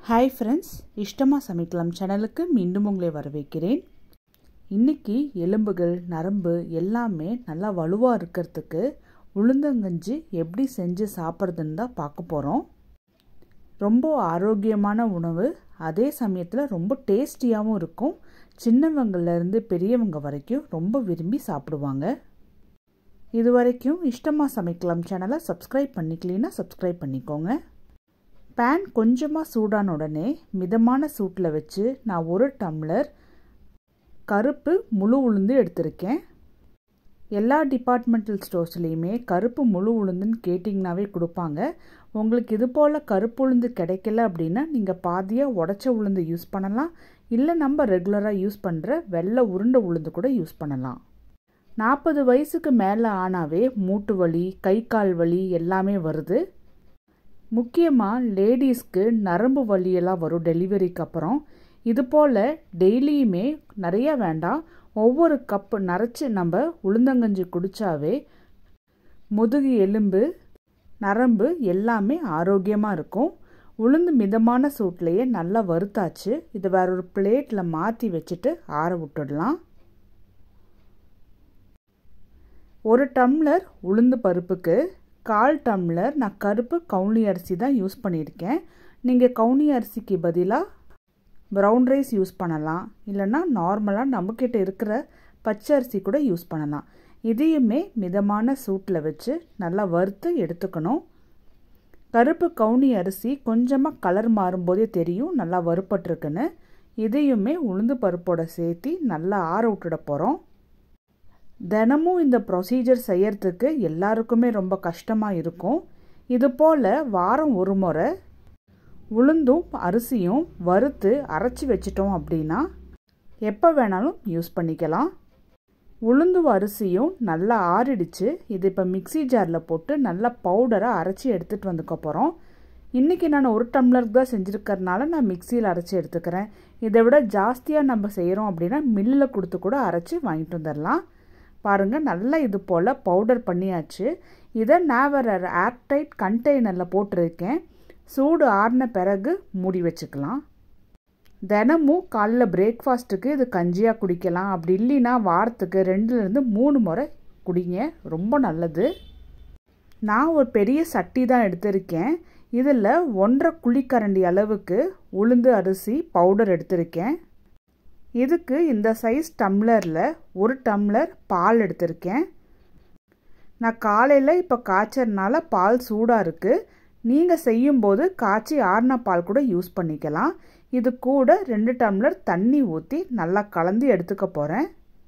hi friends இஷ்டமாக சமைக்கலாம் சேனலுக்கு மீண்டும் உங்களை வரவேற்கிறேன் இன்னைக்கு எலும்புகள் நரம்பு எல்லாமே நல்லா வலுவாக இருக்கிறதுக்கு உளுந்தங்கஞ்சி எப்படி செஞ்சு சாப்பிட்றதுன்னு தான் பார்க்க போகிறோம் ரொம்ப ஆரோக்கியமான உணவு அதே சமயத்தில் ரொம்ப டேஸ்டியாகவும் இருக்கும் சின்னவங்கள்லேருந்து பெரியவங்க வரைக்கும் ரொம்ப விரும்பி சாப்பிடுவாங்க இது வரைக்கும் இஷ்டமாக சமைக்கலாம் சேனலை சப்ஸ்கிரைப் பண்ணிக்கலனா சப்ஸ்கிரைப் பண்ணிக்கோங்க பேன் கொஞ்சமாக சூடான உடனே மிதமான சூட்டில் வச்சு நான் ஒரு டம்ளர் கருப்பு முழு உளுந்து எடுத்திருக்கேன் எல்லா டிபார்ட்மெண்டல் ஸ்டோர்ஸ்லேயுமே கருப்பு முழு உளுந்துன்னு கேட்டிங்கனாவே கொடுப்பாங்க உங்களுக்கு இது போல் கருப்பு உளுந்து கிடைக்கல அப்படின்னா நீங்கள் பாதியாக உடச்ச உளுந்து யூஸ் பண்ணலாம் இல்லை நம்ம ரெகுலராக யூஸ் பண்ணுற வெள்ளை உருண்டை உளுந்து கூட யூஸ் பண்ணலாம் நாற்பது வயசுக்கு மேலே ஆனாவே மூட்டு வலி கை கால் வலி எல்லாமே வருது முக்கியமாக லேடிஸ்க்கு நரம்பு வலியெல்லாம் வரும் டெலிவரிக்கு அப்புறம் இது போல் டெய்லியுமே நிறைய வேண்டாம் ஒவ்வொரு கப்பு நரைச்சி நம்ம உளுந்தங்கஞ்சி குடித்தாவே முதுகு எலும்பு நரம்பு எல்லாமே ஆரோக்கியமாக இருக்கும் உளுந்து மிதமான சூட்லேயே நல்லா வறுத்தாச்சு இதை வேற ஒரு பிளேட்டில் மாற்றி வச்சுட்டு ஆற விட்டுடலாம் ஒரு டம்ளர் உளுந்து பருப்புக்கு கால் டம்ளர் நான் கருப்பு கவுனி அரிசி தான் யூஸ் பண்ணியிருக்கேன் நீங்கள் கவுனி அரிசிக்கு பதிலாக ப்ரௌன் ரைஸ் யூஸ் பண்ணலாம் இல்லைன்னா நார்மலாக நம்மக்கிட்ட இருக்கிற பச்சை அரிசி கூட யூஸ் பண்ணலாம் இதையுமே மிதமான சூட்டில் வச்சு நல்லா வறுத்து எடுத்துக்கணும் கருப்பு கவுனி அரிசி கொஞ்சமாக கலர் மாறும்போதே தெரியும் நல்லா வறுப்பட்டிருக்குன்னு இதையுமே உளுந்து பருப்போட சேர்த்து நல்லா ஆற விட்டுட போகிறோம் தினமும் இந்த ப்ரொசீஜர் செய்யறதுக்கு எல்லாருக்குமே ரொம்ப கஷ்டமாக இருக்கும் இது போல் வாரம் ஒரு முறை உளுந்தும் அரிசியும் வறுத்து அரைச்சி வச்சிட்டோம் அப்படின்னா எப்போ வேணாலும் யூஸ் பண்ணிக்கலாம் உளுந்து அரிசியும் நல்லா ஆறிடுச்சு இது இப்போ மிக்சி ஜாரில் போட்டு நல்லா பவுடராக அரைச்சி எடுத்துகிட்டு வந்துக்க போகிறோம் இன்றைக்கி நான் ஒரு டம்ளருக்கு தான் செஞ்சுருக்கறனால நான் மிக்சியில் அரைச்சி எடுத்துக்கிறேன் இதை விட ஜாஸ்தியாக நம்ம செய்கிறோம் அப்படின்னா மில்லில் கொடுத்து கூட அரைச்சி வாங்கிட்டு வந்துடலாம் பாருங்கள் நல்லா இது போல் பவுடர் பண்ணியாச்சு இதை நான் வேறு ஏர்டைட் கண்டெய்னரில் போட்டிருக்கேன் சூடு ஆறின பிறகு மூடி வச்சுக்கலாம் தினமும் காலைல பிரேக்ஃபாஸ்ட்டுக்கு இது கஞ்சியாக குடிக்கலாம் அப்படி இல்லைன்னா வாரத்துக்கு ரெண்டுலேருந்து மூணு முறை குடிங்க ரொம்ப நல்லது நான் ஒரு பெரிய சட்டி தான் எடுத்திருக்கேன் இதில் ஒன்றரை குழிக்கரண்டி அளவுக்கு உளுந்து அரிசி பவுடர் எடுத்திருக்கேன் இதுக்கு இந்த சைஸ் டம்ளரில் ஒரு டம்ளர் பால் எடுத்திருக்கேன் நான் காலையில் இப்போ காய்ச்சறனால பால் சூடாக இருக்குது நீங்கள் செய்யும்போது காய்ச்சி ஆறின பால் கூட யூஸ் பண்ணிக்கலாம் இது கூட ரெண்டு டம்ளர் தண்ணி ஊற்றி நல்லா கலந்து எடுத்துக்க போகிறேன்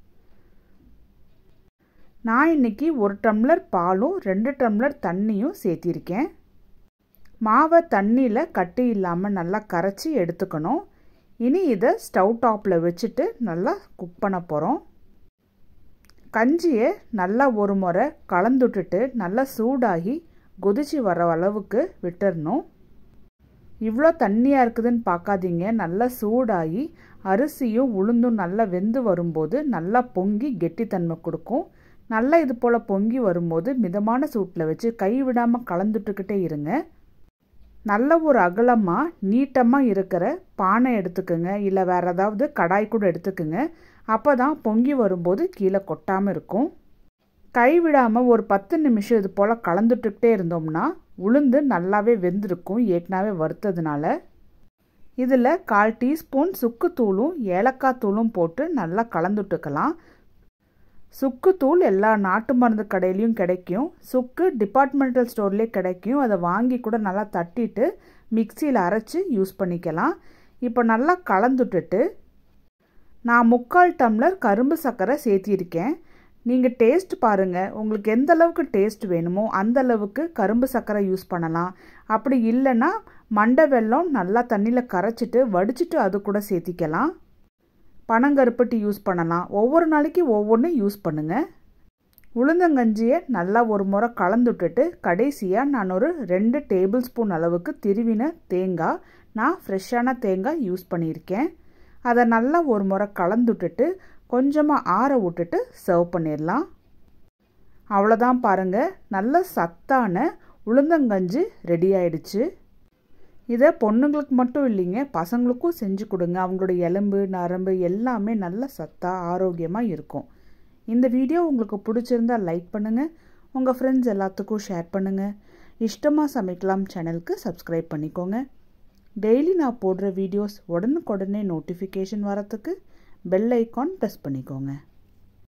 நான் இன்னைக்கு ஒரு டம்ளர் பாலும் ரெண்டு டம்ளர் தண்ணியும் சேர்த்திருக்கேன் மாவை தண்ணியில் கட்டி இல்லாமல் நல்லா கரைச்சி எடுத்துக்கணும் இனி இதை ஸ்டவ் டாப்பில் வச்சுட்டு நல்லா குக் பண்ண போகிறோம் கஞ்சியை நல்லா ஒரு முறை கலந்துட்டுட்டு நல்லா சூடாகி கொதிச்சு வர அளவுக்கு விட்டுறணும் இவ்வளோ தண்ணியாக இருக்குதுன்னு பார்க்காதீங்க நல்லா சூடாகி அரிசியும் உளுந்தும் நல்லா வெந்து வரும்போது நல்லா பொங்கி கெட்டித்தன்மை கொடுக்கும் நல்லா இது போல் பொங்கி வரும்போது மிதமான சூட்டில் வச்சு கை விடாமல் கலந்துட்டுக்கிட்டே இருங்க நல்ல ஒரு அகலமாக நீட்டமாக இருக்கிற பானை எடுத்துக்கோங்க இல்லை வேறு ஏதாவது கடாய் கூட எடுத்துக்கோங்க அப்போ தான் பொங்கி வரும்போது கீழே கொட்டாமல் இருக்கும் கைவிடாமல் ஒரு பத்து நிமிஷம் இது போல் கலந்துட்டுக்கிட்டே இருந்தோம்னா உளுந்து நல்லாவே வெந்திருக்கும் ஏற்கனவே வறுத்ததுனால இதில் கால் டீஸ்பூன் சுக்குத்தூளும் ஏலக்காய் தூளும் போட்டு நல்லா கலந்துட்டுக்கலாம் சுக்குத்தூள் எல்லா நாட்டு மருந்து கடையிலையும் கிடைக்கும் சுக்கு டிபார்ட்மெண்டல் ஸ்டோர்லேயே கிடைக்கும் அதை வாங்கி கூட நல்லா தட்டிட்டு மிக்சியில் அரைச்சி யூஸ் பண்ணிக்கலாம் இப்போ நல்லா கலந்துட்டுட்டு நான் முக்கால் டம்ளர் கரும்பு சர்க்கரை சேர்த்திருக்கேன் நீங்கள் டேஸ்ட் பாருங்கள் உங்களுக்கு எந்த அளவுக்கு டேஸ்ட் வேணுமோ அந்த அளவுக்கு கரும்பு சர்க்கரை யூஸ் பண்ணலாம் அப்படி இல்லைன்னா மண்டை வெல்லம் நல்லா தண்ணியில் கரைச்சிட்டு வடிச்சிட்டு அது கூட சேர்த்திக்கலாம் பனங்கருப்பட்டி யூஸ் பண்ணலாம் ஒவ்வொரு நாளைக்கு ஒவ்வொன்று யூஸ் பண்ணுங்கள் உளுந்தங்கஞ்சியை நல்லா ஒரு முறை கலந்துட்டுட்டு கடைசியாக நான் ஒரு ரெண்டு டேபிள் ஸ்பூன் அளவுக்கு திருவின தேங்காய் நான் ஃப்ரெஷ்ஷான தேங்காய் யூஸ் பண்ணியிருக்கேன் அதை நல்லா ஒரு முறை கலந்துட்டுட்டு கொஞ்சமாக ஆற விட்டுட்டு சர்வ் பண்ணிடலாம் அவ்வளோதான் பாருங்கள் நல்ல சத்தான உளுந்தங்கஞ்சி ரெடி ஆயிடுச்சு இதை பொண்ணுங்களுக்கு மட்டும் இல்லைங்க பசங்களுக்கும் செஞ்சு கொடுங்க அவங்களோட எலும்பு நரம்பு எல்லாமே நல்ல சத்தாக ஆரோக்கியமாக இருக்கும் இந்த வீடியோ உங்களுக்கு பிடிச்சிருந்தா லைக் பண்ணுங்கள் உங்கள் ஃப்ரெண்ட்ஸ் எல்லாத்துக்கும் ஷேர் பண்ணுங்கள் இஷ்டமாக சமைக்கலாம் சேனலுக்கு சப்ஸ்கிரைப் பண்ணிக்கோங்க டெய்லி நான் போடுற வீடியோஸ் உடனுக்குடனே நோட்டிஃபிகேஷன் வரத்துக்கு பெல் ஐக்கான் ப்ரெஸ் பண்ணிக்கோங்க